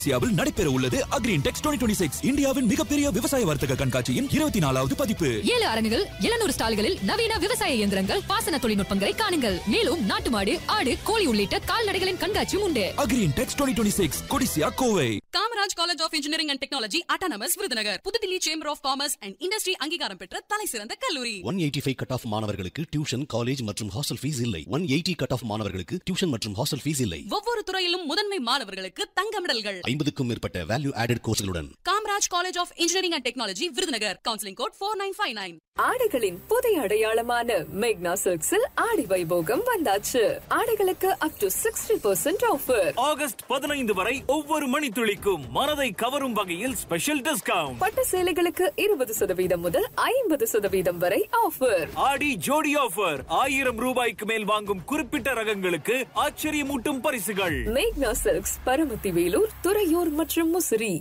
இந்தியாவில் நடைபெற உள்ளது அக்ரீன் டெக்ஸ் டுவெண்ட்டி சிக்ஸ் இந்தியாவின் மிகப்பெரிய விவசாய வர்த்தக கண்காட்சியின் இருபத்தி நாலாவது பதிப்பு ஏழு அரங்குகள் எழுநூறு ஸ்டால்களில் நவீன விவசாய இயந்திரங்கள் பாசன தொழில்நுட்பங்களை காணுங்கள் மேலும் நாட்டு மாடு ஆடு கோழி உள்ளிட்ட கால்நடைகளின் கண்காட்சியும் உண்டு Agri Intex twenty six Codissia Kovai Kamaraj college of engineering and technology autonomous Virudhunagar புதுதில்லி chamber of commerce and industry அங்கீகாரம் பெற்ற தலை சிறந்த கல்லூரி one eighty five cut off மாணவர்களுக்கு டியூஷன் காலேஜ் மற்றும் ஹாஸ்டல் ஃபீஸ் இல்லை ஒன் எயிட்டி கட் ஆஃப் மாணவர்களுக்கு டியூஷன் மற்றும் ஹாஸ்டல் ஃபீஸ் இல்லை ஒவ்வொரு துறையிலும் முதன்மை மாணவர்களுக்கு தங்க மெடல்கள் ஐம்பதுக்கும் மேற்பட்ட வேல்யூ ஆடட் கோர்ஸ்களுடன் Kamaraj college of engineering and technology Virudhunagar counselling code four nine five nine ஆடைகளின் புதிய அடையாளமான மேக்னா சில்க்ஸில் ஆடி வைபோகம் வந்தாச்சு ஆடைகளுக்கு up to sixty percent offer August பதினைந்து வரை ஒவ்வொரு மணித்துளிக்கும் மனதை கவரும் வகையில் ஸ்பெஷல் டிஸ்கவுண்ட் பட்டு சேலைகளுக்கு இருபது சதவீதம் முதல் ஐம்பது சதவீதம் வரை ஆஃபர் ஆடி ஜோடி ஆஃபர் ஆயிரம் ரூபாய்க்கு மேல் வாங்கும் குறிப்பிட்ட ரகங்களுக்கு ஆச்சரியமூட்டும் பரிசுகள் மேக்னா சில்க்ஸ் பரமத்தி வேலூர் துறையூர் மற்றும் முசிறி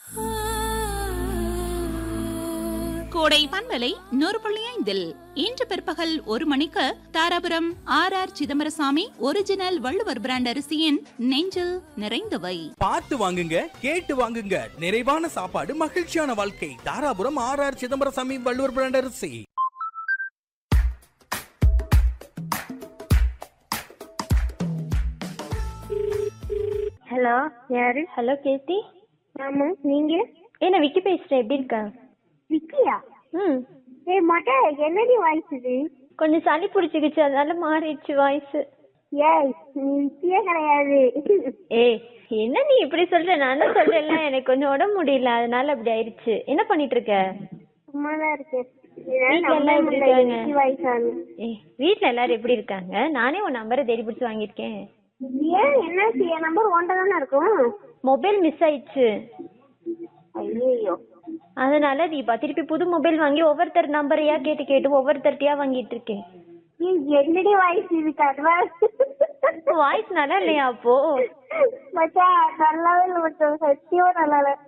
கோடை பண்பலை நூறு புள்ளி ஐந்தில் இன்று பிற்பகல் ஒரு மணிக்கு Dharapuram R R Chidambarasamy original Valluvar brand அரிசியின் நெஞ்சில் நிறைந்தவை பார்த்து வாங்குங்க கேட்டு வாங்குங்க நிறைவான சாப்பாடு மகிழ்ச்சியான வாழ்க்கை Dharapuram R R Chidambarasamy Valluvar brand அரிசி ஹலோ யாரு ஹலோ கீர்த்தி ஆமா நீங்க என்ன விக்கி பேசுறேன் எப்படி இருக்க விக்கியா ம் ஏய் மொட்டை என்னடி வாய்ஸ் இது கொஞ்சம் சளி பிடிச்சிக்கிச்சு அதனால மாறிடுச்சு வாய்ஸ் ஏய் நீ விக்கியே கிடையாது ஏய் என்ன நீ இப்படி சொல்ற நான் தான் சொல்றேன்ல எனக்கு கொஞ்சம் உடம்பு முடியல அதனால அப்படி ஆயிடுச்சு என்ன பண்ணிட்டு இருக்க சும்மாதான் இருக்கேன் வீட்ல எல்லாம் எப்படி இருக்காங்க? வயசானு ஏய் வீட்ல எல்லாரும் எப்படி இருக்காங்க நானே உன் நம்பரை தேடி பிடிச்சு வாங்கியிருக்கேன் ஏன் என்னாச்சு என் நம்பர் ஒன்றை தானே இருக்கும் மொபைல் மிஸ் ஆயிடுச்சு ஐயோ அதனால தீபா திருப்பி புது மொபைல் வாங்கி ஒவ்வொருத்தர் நம்பரையா கேட்டு கேட்டு ஒவ்வொருத்தர்ட்டியா வாங்கிட்டு இருக்கேன் என்னடி வாய்ஸ் இது கதவா வாய்ஸ் நல்லா இல்லையா அப்போ மச்சான் நல்லாவே இல்லை மச்சான் சத்தியமா நல்லா இல்லை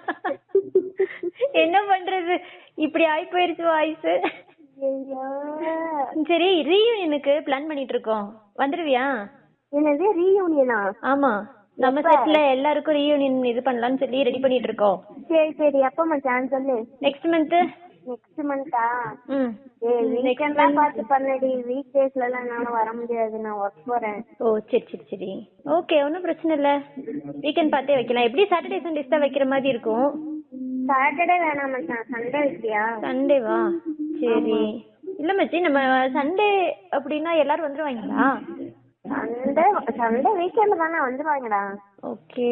என்ன பண்றது இப்படி ஆகி போயிருச்சு வாய்ஸ் ஐயோ சரி ரீயூனியனுக்கு பிளான் பண்ணிட்டு இருக்கோம் வந்துருவியா என்னது ரீயூனியனா ஆமா நம்ம செட்ல எல்லாருக்கும் ரீயூனியன் இது பண்ணலாம்னு சொல்லி ரெடி பண்ணிட்டு இருக்கோம் சரி சரி எப்ப மச்சான் சொல்லு நெக்ஸ்ட் மந்த் நெக்ஸ்ட் மந்தா ம் ஏய் வீக்கெண்ட் தான் பார்த்து பண்ணடி வீக் டேஸ்ல எல்லாம் என்னால வர முடியாது நான் ஒர்க் போறேன் ஓ சரி சரி சரி ஓகே ஒன்றும் பிரச்சனை இல்லை வீக்கெண்ட் பார்த்தே வைக்கலாம் எப்படி சாட்டர்டே சண்டேஸ் தான் வைக்கிற மாதிரி இருக்கும் சாட்டர்டே வேணாம் மச்சான் சண்டே வைக்கியா சண்டேவா சரி இல்ல மச்சி நம்ம சண்டே அப்படின்னா எல்லாரும் வந்துருவாங்களா சண்டே சண்டே வீக்கெண்ட் தானே வந்துருவாங்கடா ஓகே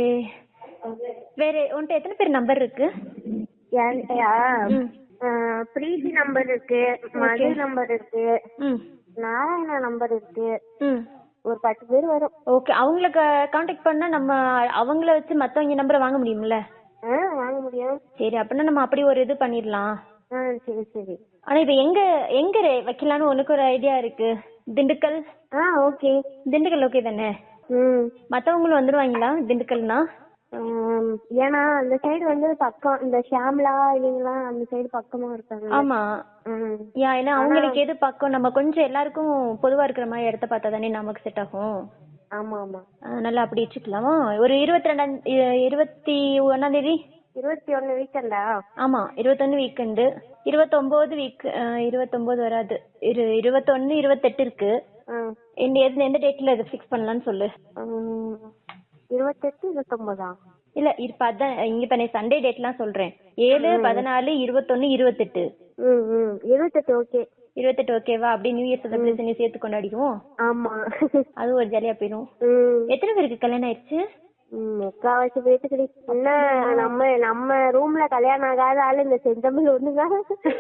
வேற உன்கிட்ட எத்தனை பேர் நம்பர் இருக்கு என்கிட்டயா ம். ஆஹ் பிரீத்தி நம்பர் இருக்கு மது நம்பர் இருக்கு ம் நாராயணா நம்பர் இருக்கு ம் ஒரு பத்து பேர் வரும் ஓகே அவங்களுக்கு காண்டாக்ட் பண்ணா நம்ம அவங்கள வச்சு மத்தவங்க நம்பரை வாங்க முடியும்ல ஆ வாங்க முடியும் சரி அப்படின்னா நம்ம அப்படி ஒரு இது பண்ணிடலாம் ஆ சரி சரி ஆனா இது எங்க எங்க ரெ- வைக்கலாம்னு உனக்கு ஒரு ஐடியா இருக்கு திண்டுக்கல் ஆ ஓகே திண்டுக்கல் ஓகே தானே ம் மத்தவங்களும் வந்துருவாங்களா திண்டுக்கல்னா ஆம், ஏன்னா அந்த சைடு வந்து பக்கம் இந்த ஷாம்லா இவங்கலாம் அந்த சைடு பக்கமா இருக்காங்க ஆமா ம் யா ஏன்னா அவங்களுக்கு எது பக்கம் நம்ம கொஞ்சம் எல்லாருக்கும் பொதுவா இருக்கிற மாதிரி இடத்த பார்த்தா தானே நமக்கு செட் ஆகும் ஆமா ஆமா அதனால அப்படி வச்சுக்கலாமா ஒரு இருபத்தி ரெண்டாம் இருபத்தி ஒன்னாம் தேதி இருபத்தி ஒண்ணு வீக்கெண்டா ஆமா இருபத்தொன்னு வீக்கெண்டு இருபத்தொன்பது வீக் இருபத்தொன்பது வராது இரு இருபத்தொன்னு இருபத்தெட்டு இருக்கு இந்த எந்த எந்த டேட்ல இது ஃபிக்ஸ் பண்ணலாம்னு சொல்லு இருபத்தெட்டு இருபத்தொன்பதா இல்ல இப்ப அதான் இங்க இப்ப நான் சண்டே டேட்லாம் சொல்றேன் ஏழு பதினாலு இருபத்தொன்னு இருபத்தெட்டு ம் ம் இருபத்தெட்டு ஓகே இருபத்தெட்டு ஓகேவா அப்படியே நியூ இயர் செலிப்ரேஷன் சேர்த்து கொண்டாடிடுவோம் ஆமா அது ஒரு ஜாலியா போயிடும் ம் எத்தனை பேருக்கு கல்யாணம் ஆயிடுச்சு ம், முக்காவாசி பேத்துக்குடி என்ன நம்ம நம்ம ரூம்ல கல்யாணம் ஆகாத ஆளு இந்த செந்தமிழ் ஒண்ணுதான்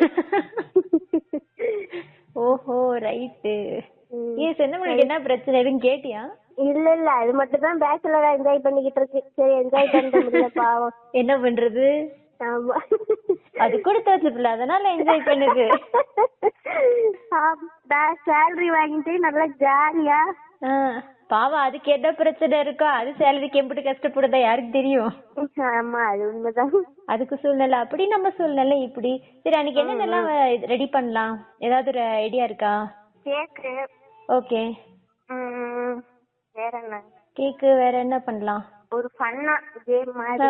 ஓஹோ ரைட்டு ஏன் செந்தமிழுக்கு என்ன பிரச்சனை எதுவும் கேட்டியா இல்ல இல்ல அது மட்டும் தான் பேச்சுலரா என்ஜாய் பண்ணிக்கிட்டு இருக்கு சரி என்ஜாய் பண்ண முடியல பாவம் என்ன பண்றது ஆமா அது கொடுத்தாச்சு பிள்ளை அதனால என்ஜாய் பண்ணுது சேலரி வாங்கிட்டு நல்லா ஜாலியா ஆ, பாவம் அதுக்கு என்ன பிரச்சனை இருக்கோ அது சேலரிக்கு எப்படி கஷ்டப்படுதா யாருக்கு தெரியும் ஆமா அது உண்மைதான் அதுக்கு சூழ்நிலை அப்படி நம்ம சூழ்நிலை இப்படி சரி அன்னைக்கு என்னென்னலாம் ரெடி பண்ணலாம் ஏதாவது ஒரு ஐடியா இருக்கா கேக்கு ஓகே ம், வேற என்ன கேக்கு வேற என்ன பண்ணலாம் ஒரு ஃபன்னா கேம் மாதிரி